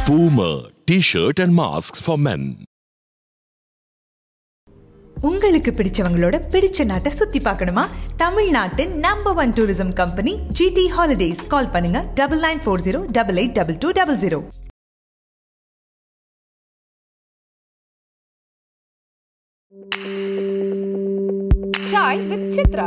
Boomer T-shirt and masks for men. உங்களுக்கு பிடிச்சவங்களோட பிடிச்ச நாட்டை சுத்தி பார்க்கணுமா தமிழ்நாட்டின் number one tourism company GT holidays call பண்ணுங்க double nine four zero double eight double two double zero Chai with Chitra.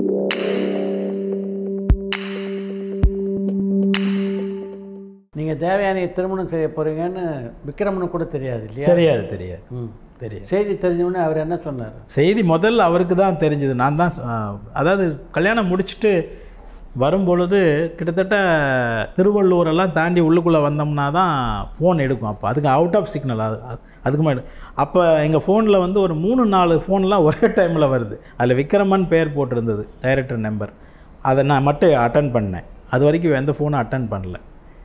நீங்கள் தேவயானியை திருமணம் செய்ய போகிறீங்கன்னு விக்ரமனுக்கு கூட தெரியாது இல்லையா தெரியாது தெரியாது ம் தெரியாது செய்தி தெரிஞ்சவுடனே அவர் என்ன சொன்னார் செய்தி முதல்ல அவருக்கு தான் தெரிஞ்சது நான் தான் சொ- அதாவது கல்யாணம் முடிச்சுட்டு வரும்பொழுது கிட்டத்தட்ட திருவள்ளூரெல்லாம் தாண்டி உள்ளுக்குள்ளே வந்தோம்னா தான் ஃபோன் எடுக்கும் அப்போ அதுக்கு அவுட் ஆஃப் சிக்னல் அது அது- அதுக்கு மேலே அப்போ எங்கள் ஃபோனில் வந்து ஒரு மூணு நாலு ஃபோன்லாம் ஒரே டைமில் வருது அதில் விக்ரமன் பேர் போட்டிருந்தது டைரக்டர் நம்பர் அதை நான் மட்டும் அட்டன் பண்ணேன் அது வரைக்கும் எந்த ஃபோனும் அட்டன் பண்ணல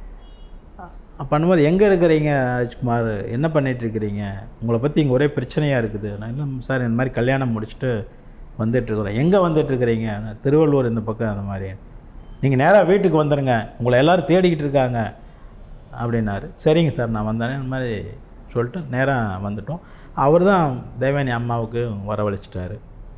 பண்ணும்போது எங்கே இருக்கிறீங்க ராஜ்குமார் என்ன பண்ணிட்டு இருக்கிறீங்க உங்களை பற்றி இங்கே ஒரே பிரச்சனையாக இருக்குது நான் இல்லை சார் இந்த மாதிரி கல்யாணம் முடிச்சுட்டு வந்துட்டுருக்குறேன் எங்கே வந்துட்டுருக்கிறீங்க நான் திருவள்ளூர் இந்த பக்கம் அந்த மாதிரி நீங்கள் நேராக வீட்டுக்கு வந்துடுங்க உங்களை எல்லோரும் தேடிக்கிட்டு இருக்காங்க அப்படின்னாரு சரிங்க சார் நான் வந்தேனே இந்த மாதிரி சொல்லிட்டு நேராக வந்துட்டோம் அவர் தான் தேவயானி அம்மாவுக்கு வரவழைச்சிட்டாரு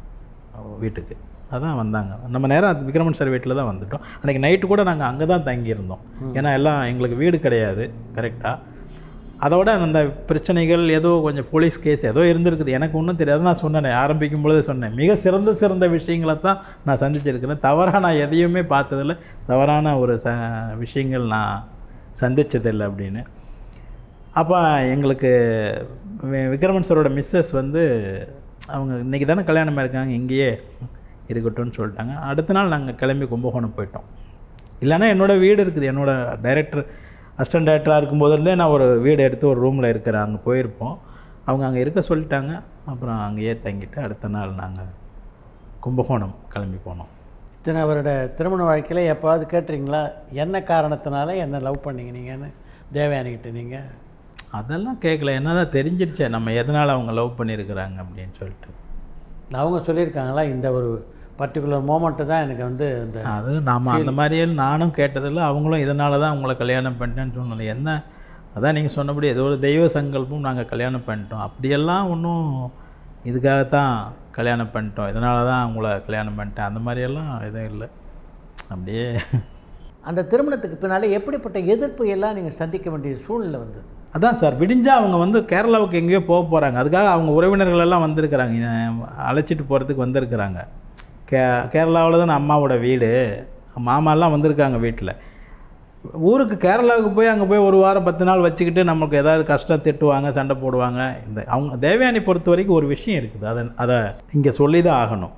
அவ வீட்டுக்கு அதான் வந்தாங்க நம்ம நேரம் விக்ரமன் சார் வீட்டில் தான் வந்துட்டோம் அன்றைக்கி நைட்டு கூட நாங்கள் அங்கே தான் தங்கியிருந்தோம் ஏன்னா எல்லாம் எங்களுக்கு வீடு கிடையாது கரெக்டாக அதோட அந்த பிரச்சனைகள் ஏதோ கொஞ்சம் போலீஸ் கேஸ் ஏதோ இருந்திருக்குது எனக்கு ஒன்றும் தெரியாது நான் சொன்னேன் ஆரம்பிக்கும் பொழுதே சொன்னேன் மிக சிறந்த சிறந்த விஷயங்களை தான் நான் சந்திச்சிருக்கிறேன் தவறாக நான் எதையுமே பார்த்ததில்ல தவறான ஒரு ச விஷயங்கள் நான் சந்திச்சதில்லை அப்படின்னு அப்போ எங்களுக்கு வி- விக்ரமன் சாரோட மிஸ்ஸஸ் வந்து அவங்க இன்றைக்கி தானே கல்யாணமாக இருக்காங்க இங்கேயே இருக்கட்டும்னு சொல்லிட்டாங்க அடுத்த நாள் நாங்கள் கிளம்பி கும்பகோணம் போயிட்டோம் இல்லைன்னா என்னோடய வீடு இருக்குது என்னோடய டைரக்டர் அசிஸ்டன்ட் டைரக்டராக இருக்கும்போது இருந்தே நான் ஒரு வீடு எடுத்து ஒரு ரூமில் இருக்கிறேன் அங்கே போயிருப்போம் அவங்க அங்கே இருக்க சொல்லிட்டாங்க அப்புறம் அங்கேயே தங்கிட்டு அடுத்த நாள் நாங்கள் கும்பகோணம் கிளம்பி போனோம் இத்தனை அவரோட திருமண வாழ்க்கையில் எப்போவாது கேட்டுறீங்களா என்ன காரணத்தினால என்ன லவ் பண்ணீங்க நீங்கன்னு தேவயானிக்கிட்ட நீங்கள் அதெல்லாம் கேட்கல என்ன தான் தெரிஞ்சிருச்சே நம்ம எதனால் அவங்க லவ் பண்ணியிருக்கிறாங்க அப்படின்னு சொல்லிட்டு அவங்க சொல்லியிருக்காங்களா இந்த ஒரு பர்டிகுலர் மோமெண்ட்டு தான் எனக்கு வந்து இந்த அது நாம் அந்த மாதிரியே நானும் கேட்டதில்ல அவங்களும் இதனால தான் உங்களை கல்யாணம் பண்ணிட்டேன்னு சொன்னல என்ன அதான் நீங்கள் சொன்னபடி ஏதோ ஒரு தெய்வ சங்கல்பம் நாங்கள் கல்யாணம் பண்ணிட்டோம் அப்படியெல்லாம் ஒன்றும் இதுக்காகத்தான் கல்யாணம் பண்ணிட்டோம் இதனால தான் உங்களை கல்யாணம் பண்ணிட்டேன் அந்த மாதிரியெல்லாம் எதுவும் இல்லை அப்படியே அந்த திருமணத்துக்கு பின்னாலே எப்படிப்பட்ட எதிர்ப்பு எல்லாம் நீங்கள் சந்திக்க வேண்டிய சூழ்நிலை வந்தது அதான் சார் விடிஞ்சா அவங்க வந்து கேரளாவுக்கு எங்கேயோ போக போகிறாங்க அதுக்காக அவங்க உறவினர்கள் எல்லாம் வந்திருக்கிறாங்க இ- அழைச்சிட்டு போகிறதுக்கு வந்திருக்கிறாங்க கே கேரளாவில் தான் அம்மாவோட வீடு மாமாலாம் வந்திருக்காங்க வீட்டில் ஊருக்கு கேரளாவுக்கு போய் அங்கே போய் ஒரு வாரம் பத்து நாள் வச்சுக்கிட்டு நமக்கு ஏதாவது கஷ்டம் திட்டுவாங்க சண்டை போடுவாங்க இந்த அவங்க தேவயானி பொறுத்த வரைக்கும் ஒரு விஷயம் இருக்குது அதை அதை இங்கே சொல்லி தான் ஆகணும்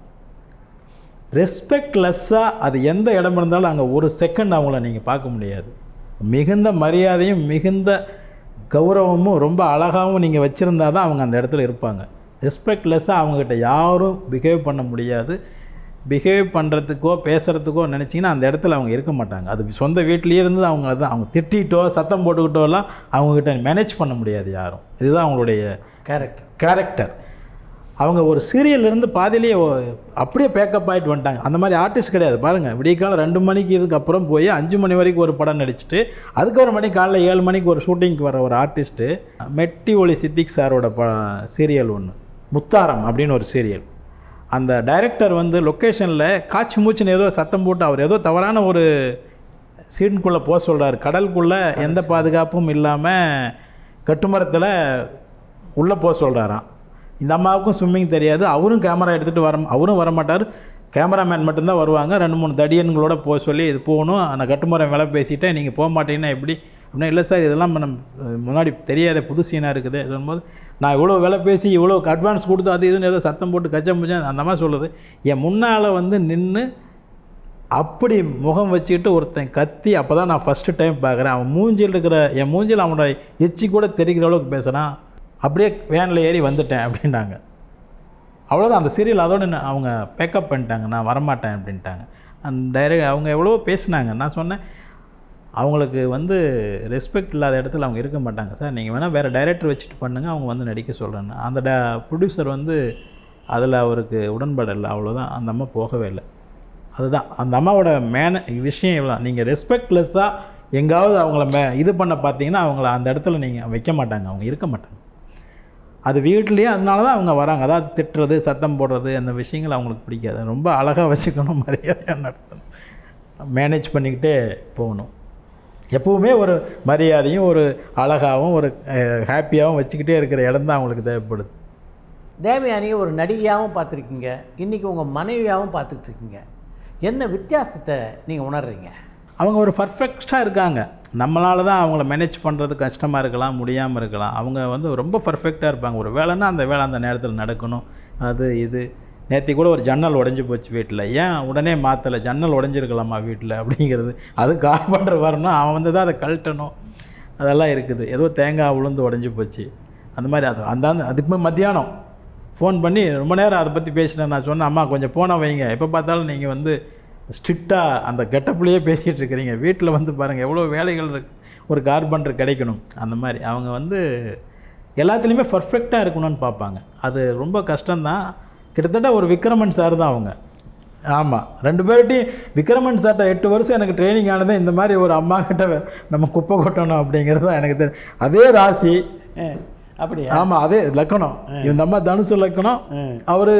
ரெஸ்பெக்ட்லெஸ்ஸாக அது எந்த இடம் இருந்தாலும் அங்கே ஒரு செகண்ட் அவங்கள நீங்கள் பார்க்க முடியாது மிகுந்த மரியாதையும் மிகுந்த கௌரவமும் ரொம்ப அழகாகவும் நீங்கள் வச்சுருந்தா தான் அவங்க அந்த இடத்துல இருப்பாங்க ரெஸ்பெக்ட்லெஸ்ஸாக அவங்கக்கிட்ட யாரும் பிஹேவ் பண்ண முடியாது பிஹேவ் பண்ணுறதுக்கோ பேசுகிறதுக்கோ நினச்சிங்கன்னா அந்த இடத்துல அவங்க இருக்க மாட்டாங்க அது சொந்த வீட்லேயே இருந்து அவங்க தான் அவங்க திட்டிட்டோ சத்தம் போட்டுக்கிட்டோலாம் அவங்கக்கிட்ட மேனேஜ் பண்ண முடியாது யாரும் இதுதான் அவங்களுடைய கேரக்டர் கேரக்டர் அவங்க ஒரு serial இருந்து பாதியிலேயே ஓ- அப்படியே பேக்கப் ஆகிட்டு வந்துட்டாங்க அந்த மாதிரி ஆர்டிஸ்ட் கிடையாது பாருங்கள் விடிய காலம் ரெண்டு மணிக்கு இதுக்கு அப்புறம் போய் அஞ்சு மணி வரைக்கும் ஒரு படம் நடிச்சுட்டு அதுக்கு ஒரு மணி காலைல ஏழு மணிக்கு ஒரு ஷூட்டிங்க்கு வர ஒரு ஆர்டிஸ்ட்டு மெட்டி ஒளி சித்திக் சாரோட ப சீரியல் ஒன்று முத்தாரம் அப்படின்னு ஒரு சீரியல் அந்த டைரக்டர் வந்து லொக்கேஷனில் காய்ச்சி மூச்சுன்னு ஏதோ சத்தம் போட்டு அவர் ஏதோ தவறான ஒரு சீனுக்குள்ளே போக சொல்கிறார் கடலுக்குள்ளே எந்த பாதுகாப்பும் இல்லாமல் கட்டுமரத்தில் உள்ளே போக சொல்கிறாராம் இந்த அம்மாவுக்கும் ஸ்விம்மிங் தெரியாது அவரும் கேமரா எடுத்துகிட்டு வர அவரும் வர மாட்டார் கேமராமேன் மட்டும்தான் வருவாங்க ரெண்டு மூணு தடியன்களோட போக சொல்லி இது போகணும் அந்த கட்டுமரம் விலை பேசிட்டேன் நீங்கள் போக மாட்டீங்கன்னா எப்படி அப்படின்னா இல்லை சார் இதெல்லாம் நம்ம முன்னாடி தெரியாத புது சீனாக இருக்குது சொல்லும்போது நான் இவ்வளோ விலை பேசி இவ்வளோ அட்வான்ஸ் கொடுத்து அது இதுன்னு ஏதோ சத்தம் போட்டு கச்சம் முச்சம் அந்த மாதிரி சொல்லுது என் முன்னால் வந்து நின்று அப்படி முகம் வச்சுக்கிட்டு ஒருத்தன் கத்தி அப்போ தான் நான் ஃபஸ்ட்டு டைம் பார்க்குறேன் அவன் மூஞ்சில் இருக்கிற என் மூஞ்சில் அவனோட எச்சி கூட தெரிகிற அளவுக்கு பேசுகிறான் அப்படியே வேனில் ஏறி வந்துட்டேன் அப்படின்னாங்க அவ்வளோதான் அந்த சீரியல் அதோட என்ன- அவங்க பேக்கப் பண்ணிட்டாங்க நான் வரமாட்டேன் அப்படின்ட்டாங்க அந்த டைரக்ட் அவங்க எவ்வளவோ பேசினாங்க நான் சொன்னேன் அவங்களுக்கு வந்து ரெஸ்பெக்ட் இல்லாத இடத்துல அவங்க இருக்க மாட்டாங்க சார் நீங்கள் வேணால் வேறு டைரக்டர் வச்சுட்டு பண்ணுங்கள் அவங்க வந்து நடிக்க சொல்கிறேன்னு அந்த ட ப்ரொடியூசர் வந்து அதில் அவருக்கு உடன்படலை அவ்வளோதான் அந்த அம்மா போகவே இல்லை அதுதான் அந்த அம்மாவோட மேன விஷயம் இவ்வளோ நீங்கள் ரெஸ்பெக்ட்லெஸ்ஸாக எங்காவது அவங்கள மே இது பண்ண பார்த்தீங்கன்னா அவங்கள அந்த இடத்துல நீங்கள் வைக்க மாட்டாங்க அவங்க இருக்க மாட்டாங்க அது வீட்லேயே அதனால தான் அவங்க வராங்க அதாவது திட்டுறது சத்தம் போடுறது அந்த விஷயங்கள் அவங்களுக்கு பிடிக்காது ரொம்ப அழகாக வச்சுக்கணும் மரியாதையாக நடத்தணும் மேனேஜ் பண்ணிக்கிட்டே போகணும் எப்பவுமே ஒரு மரியாதையும் ஒரு அழகாகவும் ஒரு ஹாப்பியாகவும் வச்சுக்கிட்டே இருக்கிற இடம் தான் அவங்களுக்கு தேவைப்படுது தேவயானியை ஒரு நடிகையாகவும் பார்த்துருக்கீங்க இன்றைக்கி உங்கள் மனைவியாகவும் பார்த்துக்கிட்டு இருக்கீங்க என்ன வித்தியாசத்தை நீங்கள் உணர்றீங்க அவங்க ஒரு பர்ஃபெக்டாக இருக்காங்க நம்மளால தான் அவங்கள மேனேஜ் பண்ணுறது கஷ்டமாக இருக்கலாம் முடியாமல் இருக்கலாம் அவங்க வந்து ரொம்ப பர்ஃபெக்டாக இருப்பாங்க ஒரு வேலைன்னா அந்த வேலை அந்த நேரத்தில் நடக்கணும் அது இது நேற்று கூட ஒரு ஜன்னல் உடஞ்சி போச்சு வீட்டில் ஏன் உடனே மாற்றலை ஜன்னல் உடஞ்சிருக்கலாமா வீட்டில் அப்படிங்கிறது அது கார்பெண்டர் வரணும் அவன் வந்து தான் அதை கழட்டணும் அதெல்லாம் இருக்குது ஏதோ தேங்காய் உளுந்து உடஞ்சி போச்சு அந்த மாதிரி அது அந்த அந்த அதுக்கு மத்தியானம் ஃபோன் பண்ணி ரொம்ப நேரம் அதை பற்றி பேசினேன் நான் சொன்னேன் அம்மா கொஞ்சம் போன வைங்க எப்போ பார்த்தாலும் நீங்கள் வந்து ஸ்ட்ரிக்டாக அந்த கெட்டப்லேயே பேசிகிட்டு இருக்கிறீங்க வீட்டில் வந்து பாருங்கள் எவ்வளோ வேலைகள் இருக்கு ஒரு கார்பெண்டர் கிடைக்கணும் அந்த மாதிரி அவங்க வந்து எல்லாத்துலேயுமே பர்ஃபெக்டாக இருக்கணும்னு பார்ப்பாங்க அது ரொம்ப கஷ்டம்தான் கிட்டத்தட்ட ஒரு விக்ரமன் சார் தான் அவங்க ஆமாம் ரெண்டு பேர்கிட்டையும் விக்ரமன் சார்ட்ட எட்டு வருஷம் எனக்கு ட்ரைனிங் ஆனதே இந்த மாதிரி ஒரு அம்மா கிட்ட நம்ம குப்பை கொட்டணும் அப்படிங்கிறது தான் எனக்கு தெரியும் அதே ராசி அஹ், அப்படியா ஆமாம் அதே லக்கணம் இந்த அம்மா தனுசு லக்கணம் அவர்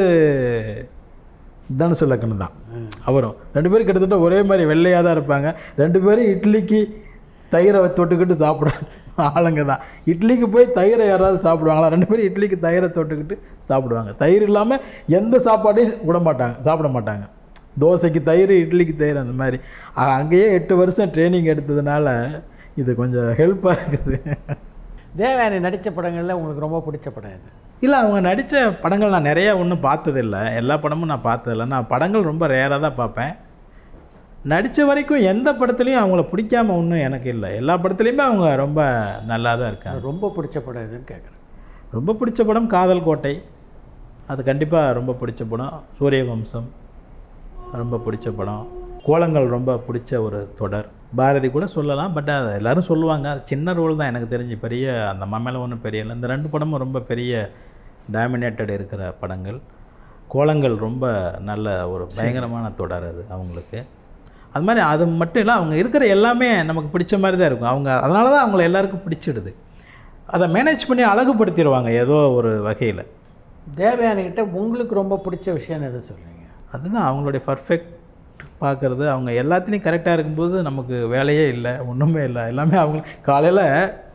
தனுசு லக்கணம் தான் அவரும் ரெண்டு பேரும் கிட்டத்தட்ட ஒரே மாதிரி வெள்ளையாக தான் இருப்பாங்க ரெண்டு பேரும் இட்லிக்கு தயிரை தொட்டுக்கிட்டு சாப்பிட ஆளுங்க தான் இட்லிக்கு போய் தயிரை யாராவது சாப்பிடுவாங்களா ரெண்டு பேரும் இட்லிக்கு தயிரை தொட்டுக்கிட்டு சாப்பிடுவாங்க தயிர் இல்லாமல் எந்த சாப்பாடையும் விட மாட்டாங்க சாப்பிட மாட்டாங்க தோசைக்கு தயிர் இட்லிக்கு தயிர் அந்த மாதிரி அ- அங்கேயே எட்டு வருஷம் ட்ரைனிங் எடுத்ததுனால இது கொஞ்சம் ஹெல்ப்பாக இருக்குது தேவயானி நடித்த படங்களில் உங்களுக்கு ரொம்ப பிடிச்ச படம் இது இல்லை அவங்க நடித்த படங்கள் நான் நிறையா ஒன்றும் பார்த்ததில்ல எல்லா படமும் நான் பார்த்ததில்ல நான் படங்கள் ரொம்ப ரேராக தான் பார்ப்பேன் நடித்த வரைக்கும் எந்த படத்துலையும் அவங்கள பிடிக்காம ஒன்றும் எனக்கு இல்லை எல்லா படத்துலையுமே அவங்க ரொம்ப நல்லா தான் இருக்காங்க ரொம்ப பிடிச்ச படம் எதுன்னு கேட்குறேன் ரொம்ப பிடிச்ச படம் காதல் கோட்டை அது கண்டிப்பாக ரொம்ப பிடிச்ச படம் சூரியவம்சம் ரொம்ப பிடிச்ச படம் கோலங்கள் ரொம்ப பிடிச்ச ஒரு தொடர் பாரதி கூட சொல்லலாம் பட் அது எல்லாரும் சொல்லுவாங்க அது சின்ன ரோல் தான் எனக்கு தெரிஞ்சு பெரிய அந்த அம்மா மேலே ஒன்றும் பெரிய இல்லை இந்த ரெண்டு படமும் ரொம்ப பெரிய டாமினேட்டட் இருக்கிற படங்கள் கோலங்கள் ரொம்ப நல்ல ஒரு பயங்கரமான தொடர் அது அவங்களுக்கு அது மாதிரி அது மட்டும் இல்லை அவங்க இருக்கிற எல்லாமே நமக்கு பிடிச்ச மாதிரி தான் இருக்கும் அவங்க அதனால தான் அவங்கள எல்லாருக்கும் பிடிச்சிடுது அதை மேனேஜ் பண்ணி அழகுபடுத்திடுவாங்க ஏதோ ஒரு வகையில் தேவயானிக்கிட்ட உங்களுக்கு ரொம்ப பிடிச்ச விஷயம் எதை சொல்கிறீங்க அதுதான் அவங்களுடைய பர்ஃபெக்ட் பார்க்குறது அவங்க எல்லாத்துலேயும் கரெக்டாக இருக்கும்போது நமக்கு வேலையே இல்லை ஒன்றுமே இல்லை எல்லாமே அவங்க காலையில்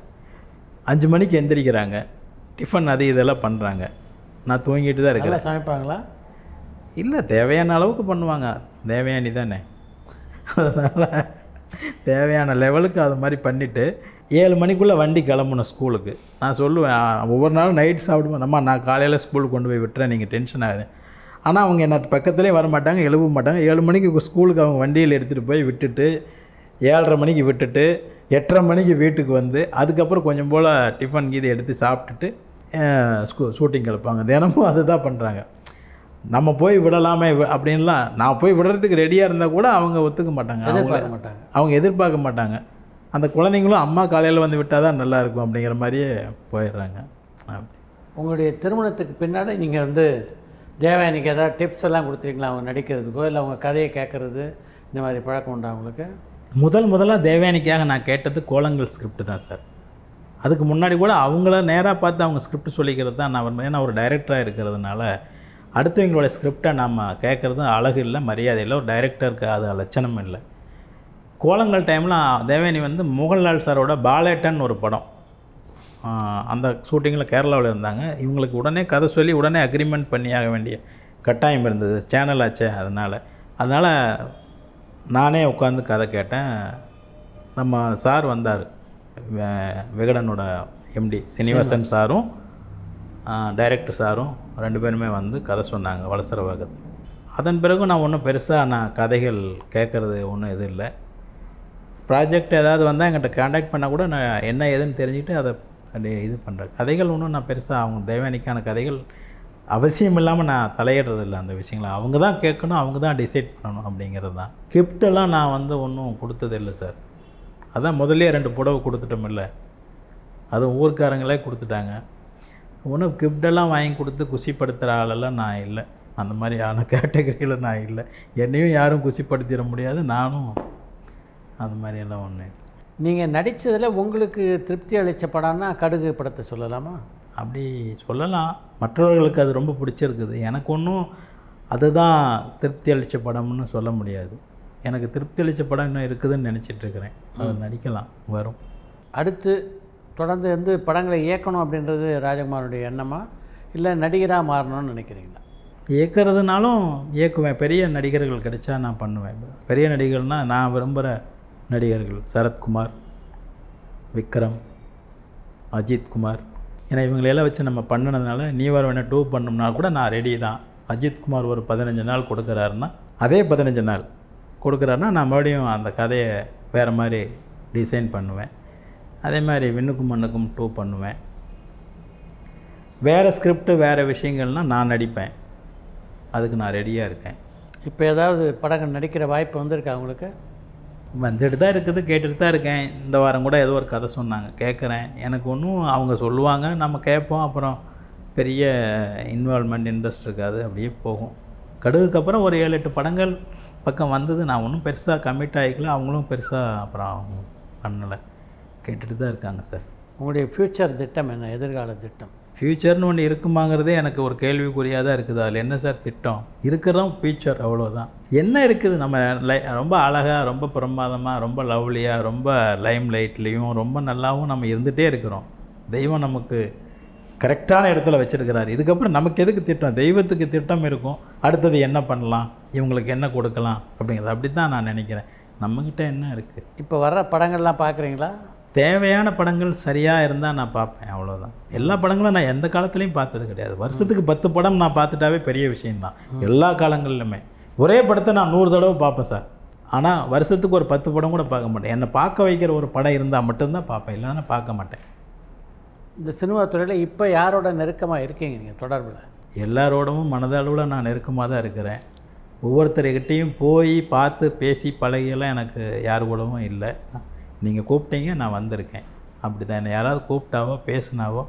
அஞ்சு மணிக்கு எந்திரிக்கிறாங்க டிஃபன் அது இதெல்லாம் பண்ணுறாங்க நான் தூங்கிட்டு தான் நல்லா இருக்கிறேன் சமைப்பாங்களா இல்லை தேவையான அளவுக்கு பண்ணுவாங்க தேவையானி தானே அதனால் தேவையான லெவலுக்கு அது மாதிரி பண்ணிவிட்டு ஏழு மணிக்குள்ளே வண்டி கிளம்பணும் ஸ்கூலுக்கு நான் சொல்லுவேன் "ஆ, ஒவ்வொரு நாளும் நைட் சாப்பிடுவேன் அம்மா நான் காலையில் ஸ்கூலுக்கு கொண்டு போய் விட்டுறேன் நீங்கள் டென்ஷன் ஆகுது ஆனால் அவங்க என்ன பக்கத்துலேயே வர மாட்டாங்க எழுப்ப மாட்டாங்க ஏழு மணிக்கு ஸ்கூலுக்கு அவங்க வண்டியில் எடுத்துகிட்டு போய் விட்டுட்டு ஏழரை மணிக்கு விட்டுட்டு எட்டரை மணிக்கு வீட்டுக்கு வந்து அதுக்கப்புறம் கொஞ்சம் போல் டிஃபன் கீது எடுத்து சாப்பிட்டுட்டு அஹ், ஸ்கூ ஷூட்டிங் கிளப்பாங்க தினமும் அதுதான் பண்ணுறாங்க நம்ம போய் விடலாமே வி- அப்படின்லாம் நான் போய் விடுறதுக்கு ரெடியாக இருந்தால் கூட அவங்க ஒத்துக்க மாட்டாங்க அவங்க எதிர்பார்க்க மாட்டாங்க அவங்க எதிர்பார்க்க மாட்டாங்க அந்த குழந்தைங்களும் அம்மா காலையில் வந்து விட்டால் தான் நல்லா இருக்கும் அப்படிங்கிற மாதிரியே போயிடுறாங்க அப்படி. உங்களுடைய திருமணத்துக்கு பின்னாடி நீங்கள் வந்து தேவயானிக்கு ஏதாவது டிப்ஸ் எல்லாம் கொடுத்துருக்கீங்களா அவங்க நடிக்கிறதுக்கோ இல்லை அவங்க கதையை கேட்குறது இந்த மாதிரி பழக்கம் உண்டா உங்களுக்கு முதல் முதலாக தேவயானிக்காக நான் கேட்டது கோலங்கள் ஸ்கிரிப்ட் தான் சார் அதுக்கு முன்னாடி கூட அவங்கள நேராக பார்த்து அவங்க ஸ்கிரிப்ட் சொல்லிக்கிறது தான் நான் விரும்புறேன். ஏன்னா ஒரு டைரக்டராக இருக்கிறதுனால அடுத்தவங்களோட ஸ்கிரிப்டை நம்ம கேட்குறது அழகு இல்லை மரியாதை இல்லை ஒரு டைரக்டருக்கு அது லட்சணம் இல்லை கோலங்கள் டைமில் தேவயானி வந்து மோகன்லால் சாரோட பாலேட்டன் ஒரு படம் ஆஹ் அந்த ஷூட்டிங்கில் கேரளாவில் இருந்தாங்க இவங்களுக்கு உடனே கதை சொல்லி உடனே அக்ரிமெண்ட் பண்ணியாக வேண்டிய கட்டாயம் இருந்தது சேனல் ஆச்சே அதனால் அதனால் நானே உட்காந்து கதை கேட்டேன் நம்ம சார் வந்தார் வே- விகடனோட எம்டி சீனிவாசன் சாரும் டைரக்டர் சாரும் ரெண்டு பேருமே வந்து கதை சொன்னாங்க வளசர வகத்து அதன் பிறகு நான் ஒன்றும் பெருசாக நான் கதைகள் கேட்குறது ஒன்றும் இது இல்லை ப்ராஜெக்ட் ஏதாவது வந்தால் என்கிட்ட காண்டாக்ட் பண்ணால் கூட நான் என்ன ஏதுன்னு தெரிஞ்சுக்கிட்டு அதை அப்படியே இது பண்ணுறேன் கதைகள் ஒன்றும் நான் பெருசாக அவங்க தேவானிக்கான கதைகள் அவசியம் இல்லாமல் நான் தலையிடுறது இல்லை அந்த விஷயங்களை அவங்க தான் கேட்கணும் அவங்க தான் டிசைட் பண்ணணும் அப்படிங்கிறது தான் கிஃப்டெல்லாம் நான் வந்து ஒன்றும் கொடுத்ததில்லை சார் அதான் முதல்லயே ரெண்டு புடவை கொடுத்துட்டோமில்ல அதுவும் ஊர்க்காரங்களே கொடுத்துட்டாங்க ஒன்றும் கிஃப்டெல்லாம் வாங்கி கொடுத்து குஷிப்படுத்துகிற ஆளெல்லாம் நான் இல்லை அந்த மாதிரியான கேட்டகரியில் நான் இல்லை என்னையும் யாரும் குஷிப்படுத்திட முடியாது நானும் அந்த மாதிரியெல்லாம் ஒன்று நீங்கள் நடித்ததில் உங்களுக்கு திருப்தி அளித்த படம்னா கடுகு படத்தை சொல்லலாமா அப்படி சொல்லலாம் மற்றவர்களுக்கு அது ரொம்ப பிடிச்சிருக்குது எனக்கு ஒன்றும் அதுதான் திருப்தி அளித்த படம்னு சொல்ல முடியாது எனக்கு திருப்தி அளித்த படம் இன்னும் இருக்குதுன்னு நினச்சிட்டு இருக்கிறேன் அது நடிக்கலாம் வரும் அடுத்து தொடர்ந்து வந்து படங்களை இயக்கணும் அப்படின்றது ராஜகுமாரோடைய எண்ணமா இல்லை நடிகராக மாறணும்னு நினைக்கிறீங்களா இயக்கிறதுனாலும் இயக்குவேன் பெரிய நடிகர்கள் கிடைச்சா நான் பண்ணுவேன் பெரிய நடிகர்கள்னால் நான் விரும்புகிற நடிகர்கள் சரத்குமார் விக்ரம் அஜித் குமார் ஏன்னா இவங்களெல்லாம் வச்சு நம்ம பண்ணினதுனால நீ வர வேணா டூ பண்ணோம்னா கூட நான் ரெடி தான் அஜித் குமார் ஒரு பதினஞ்சு நாள் கொடுக்குறாருன்னா அதே பதினஞ்சு நாள் கொடுக்குறாருன்னா நான் மறுபடியும் அந்த கதையை வேறு மாதிரி டிசைன் பண்ணுவேன் அதே மாதிரி விண்ணுக்கும் மண்ணுக்கும் டூ பண்ணுவேன் வேறு ஸ்கிரிப்ட் வேறு விஷயங்கள்னால் நான் நடிப்பேன் அதுக்கு நான் ரெடியாக இருக்கேன் இப்போ ஏதாவது படங்கள் நடிக்கிற வாய்ப்பு வந்திருக்கா உங்களுக்கு வந்துட்டு தான் இருக்குது கேட்டுட்டு தான் இருக்கேன் இந்த வாரம் கூட ஏதோ ஒரு கதை சொன்னாங்க கேட்குறேன் எனக்கு ஒன்றும் அவங்க சொல்லுவாங்க நம்ம கேட்போம் அப்புறம் பெரிய இன்வால்மெண்ட் இன்ட்ரெஸ்ட் இருக்காது அப்படியே போகும் கடுகுக்கு அப்புறம் ஒரு ஏழு எட்டு படங்கள் பக்கம் வந்தது நான் ஒன்றும் பெருசாக கமிட் ஆகிக்கல அவங்களும் பெருசாக அப்புறம் பண்ணலை கேட்டுட்டு தான் இருக்காங்க சார் உங்களுடைய ஃப்யூச்சர் திட்டம் என்ன எதிர்கால திட்டம் ஃப்யூச்சர்னு ஒன்று இருக்குமாங்கிறதே எனக்கு ஒரு கேள்விக்குறியாக தான் இருக்குது அதில் என்ன சார் திட்டம் இருக்கிறோம் ஃப்யூச்சர் அவ்வளோதான் என்ன இருக்குது நம்ம லை ரொம்ப அழகாக ரொம்ப பிரமாதமாக ரொம்ப லவ்லியாக ரொம்ப லைம் லைட்லேயும் ரொம்ப நல்லாவும் நம்ம இருந்துகிட்டே இருக்கிறோம் தெய்வம் நமக்கு கரெக்டான இடத்துல வச்சுருக்கிறாரு இதுக்கப்புறம் நமக்கு எதுக்கு திட்டம் தெய்வத்துக்கு திட்டம் இருக்கும் அடுத்தது என்ன பண்ணலாம் இவங்களுக்கு என்ன கொடுக்கலாம் அப்படிங்கிறது அப்படி தான் நான் நினைக்கிறேன் நம்மக்கிட்ட என்ன இருக்குது இப்போ வர்ற படங்கள்லாம் பார்க்குறீங்களா தேவையான படங்கள் சரியாக இருந்தால் நான் பார்ப்பேன் அவ்வளோதான் எல்லா படங்களும் நான் எந்த காலத்துலேயும் பார்த்தது கிடையாது வருஷத்துக்கு பத்து படம் நான் பார்த்துட்டாவே பெரிய விஷயம்தான் எல்லா காலங்கள்லையுமே ஒரே படத்தை நான் நூறு தடவை பார்ப்பேன் சார் ஆனால் வருஷத்துக்கு ஒரு பத்து படம் கூட பார்க்க மாட்டேன் என்னை பார்க்க வைக்கிற ஒரு படம் இருந்தால் மட்டும்தான் பார்ப்பேன் இல்லைன்னா பார்க்க மாட்டேன் இந்த சினிமா துறையில் இப்போ யாரோட நெருக்கமாக இருக்கீங்க நீங்கள் தொடர்பில் எல்லாரோடவும் மனதளவில் நான் நெருக்கமாக தான் இருக்கிறேன் ஒவ்வொருத்தர்கிட்டையும் போய் பார்த்து பேசி பழகியெல்லாம் எனக்கு யார் கூடவும் இல்லை நீங்கள் கூப்பிட்டீங்க நான் வந்திருக்கேன் அப்படி தான் என்னை யாராவது கூப்பிட்டாவோ பேசுனாவோ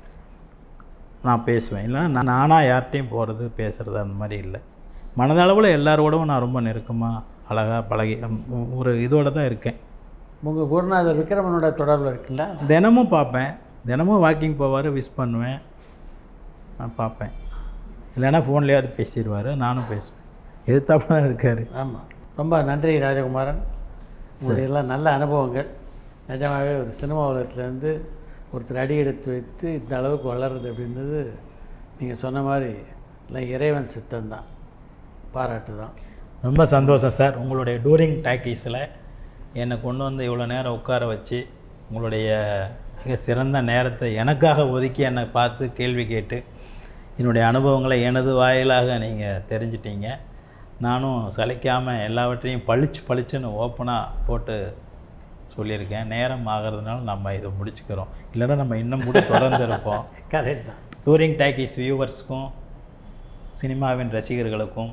நான் பேசுவேன் இல்லைன்னா நான் நானாக யார்கிட்டையும் போகிறது பேசுகிறது அந்த மாதிரி இல்லை மனதளவில் எல்லாரோடவும் நான் ரொம்ப நெருக்கமாக அழகாக பழகி உம், ஒரு இதோட தான் இருக்கேன் உங்கள் குருநாதர் விக்ரமனோட தொடர்பில் இருக்குங்களா தினமும் பார்ப்பேன் தினமும் வாக்கிங் போவார் விஷ் பண்ணுவேன் நான் பார்ப்பேன் இல்லைன்னா ஃபோன்லேயாவது பேசிடுவார் நானும் பேசுவேன் எதிர்த்தாப்புல தான் இருக்கார் ஆமாம் ரொம்ப நன்றி ராஜகுமாரன் உங்களுடைய எல்லாம் நல்ல அனுபவங்கள் நிஜமாகவே ஒரு சினிமா உலகத்துலேருந்து ஒருத்தர் அடி எடுத்து வைத்து இந்த அளவுக்கு வளருது அப்படின்றது நீங்கள் சொன்ன மாதிரி எல்லாம் இறைவன் சித்தம் தான் பாராட்டு தான் ரொம்ப சந்தோஷம் சார் உங்களுடைய டூரிங் டாக்கீஸில் என்னை கொண்டு வந்து இவ்வளோ நேரம் உட்கார வச்சு உங்களுடைய மிக சிறந்த நேரத்தை எனக்காக ஒதுக்கி என்னை பார்த்து கேள்வி கேட்டு என்னுடைய அனுபவங்களை எனது வாயிலாக நீங்கள் தெரிஞ்சிட்டீங்க நானும் சலிக்காமல் எல்லாவற்றையும் பளிச்சு பளிச்சுன்னு ஓப்பனாக போட்டு சொல்லியிருக்கேன் நேரம் ஆகிறதுனால நம்ம இதை முடிச்சுக்கிறோம் இல்லைன்னா நம்ம இன்னும் கூட தொடர்ந்து இருப்போம் கரெக்ட் தான் டூரிங் டாக்கீஸ் வியூவர்ஸ்க்கும் சினிமாவின் ரசிகர்களுக்கும்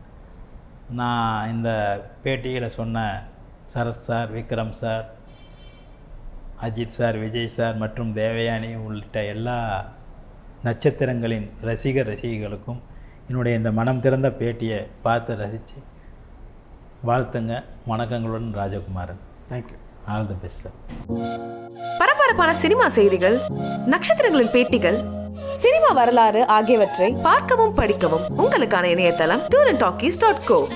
நான் இந்த பேட்டியில் சொன்ன Sarath sir Vikram sir Ajith sir Vijay sir மற்றும் தேவயானி உள்ளிட்ட எல்லா நட்சத்திரங்களின் ரசிகர் ரசிகைகளுக்கும் என்னுடைய இந்த மனம் திறந்த பேட்டியை பார்த்து ரசித்து வாழ்த்துங்க வணக்கங்களுடன் Rajakumaran thank you all the best sir பரபரப்பான சினிமா செய்திகள் நட்சத்திரங்களின் பேட்டிகள் சினிமா வரலாறு ஆகியவற்றை பார்க்கவும் படிக்கவும் உங்களுக்கான இணையதளம் tour and talkies dot go